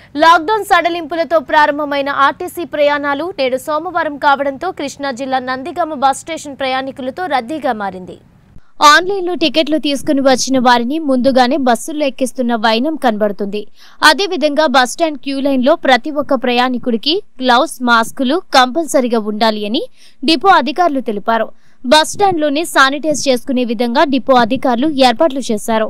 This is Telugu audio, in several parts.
లాక్డౌన్ సడలింపులతో ప్రారంభమైన ఆర్టీసీ ప్రయాణాలు నేడు సోమవారం కావడంతో కృష్ణా జిల్లా నందిగామ బస్ స్టేషన్ ప్రయాణికులతో రద్దీగా మారింది ఆన్లైన్లో టికెట్లు తీసుకుని వచ్చిన వారిని ముందుగానే బస్సుల్లో ఎక్కిస్తున్న వైనం కనబడుతుంది అదేవిధంగా బస్టాండ్ క్యూ లైన్లో ప్రతి ఒక్క ప్రయాణికుడికి గ్లౌస్ మాస్కులు కంపల్సరీగా ఉండాలి అని డిపో అధికారులు తెలిపారు బస్టాండ్లోనే శానిటైజ్ చేసుకునే విధంగా డిపో అధికారులు ఏర్పాట్లు చేశారు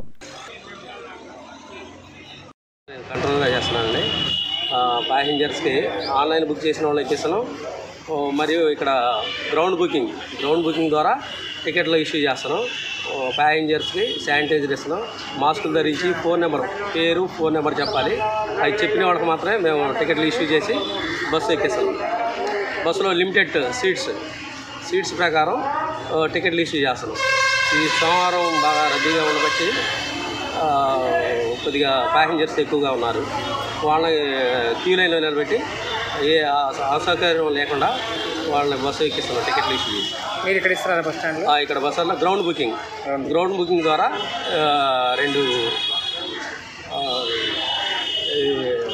నేను కంట్రోల్గా చేస్తున్నానండి ఆ, ప్యాసింజర్స్కి ఆన్లైన్ బుక్ చేసిన వాళ్ళు ఎక్కిస్తాను ఓ, మరియు ఇక్కడ గ్రౌండ్ బుకింగ్ గ్రౌండ్ బుకింగ్ ద్వారా టికెట్లు ఇష్యూ చేస్తాను ఓ, ప్యాసింజర్స్కి శానిటైజర్ ఇస్తున్నాం మాస్కులు ధరించి ఫోన్ నెంబర్ పేరు ఫోన్ నెంబర్ చెప్పాలి అది చెప్పిన వాళ్ళకి మాత్రమే మేము టికెట్లు ఇష్యూ చేసి బస్సు ఎక్కిస్తాం బస్సులో లిమిటెడ్ సీట్స్ సీట్స్ ప్రకారం ఆ, టికెట్లు ఇష్యూ చేస్తున్నాం ఈ సోమవారం బాగా రద్దీగా ఉండబట్టి ఆ, కొద్దిగా ప్యాసింజర్స్ ఎక్కువగా ఉన్నారు వాళ్ళని క్యూ లైన్లో నిలబెట్టి ఏ అస- అసౌకర్యం లేకుండా వాళ్ళని బస్సు ఎక్కిస్తున్నాం టికెట్లు ఇష్యూ చేసి మీరు ఇక్కడ ఇస్తున్నారా బస్ స్టాండ్లో ఆ, ఇక్కడ బస్సులో గ్రౌండ్ బుకింగ్ గ్రౌండ్ బుకింగ్ ద్వారా ఆ, రెండు ఆ, ఈ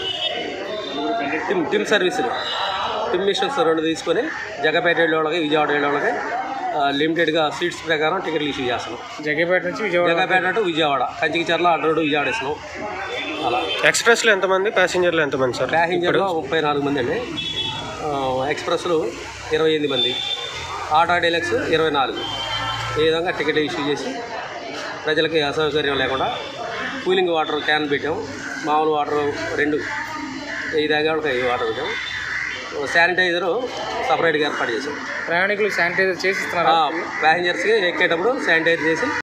టిమ్ టిమ్ సర్వీసులు టిమ్ మిషన్స్ రెండు తీసుకొని జగపేట వెళ్ళే వాళ్ళకి విజయవాడ వెళ్ళే వాళ్ళకి ఆ, లిమిటెడ్గా సీట్స్ ప్రకారం టికెట్లు ఇష్యూ చేస్తున్నాం జగ్గేపేట నుంచి విజయవాడ జగపేట టు విజయవాడ కంచికిచర్ల అడ్రోడ్ విజయవాడ ఇస్తున్నాం అలా ఎక్స్ప్రెస్లో ఎంతమంది ప్యాసింజర్లు ఎంతమంది సార్ ప్యాసింజర్లో ముప్పై నాలుగు మంది అండి ఆ, ఎక్స్ప్రెస్లు ఇరవై ఎనిమిది మంది ఆటో డీలక్స్ ఇరవై నాలుగు ఈ విధంగా టికెట్ ఇష్యూ చేసి ప్రజలకి అసౌకర్యం లేకుండా కూలింగ్ వాటర్ క్యాన్ పెట్టాం మామూలు వాటర్ రెండు ఈ తాగే వాళ్ళకి ఈ వాటర్ పెట్టాం శానిటైజరు సపరేట్గా ఏర్పాటు చేసాం ప్రయాణికులు శానిటైజర్ చేసి ఇస్తున్నారా ప్యాసింజర్స్కి ఎక్కేటప్పుడు శానిటైజ్ చేసి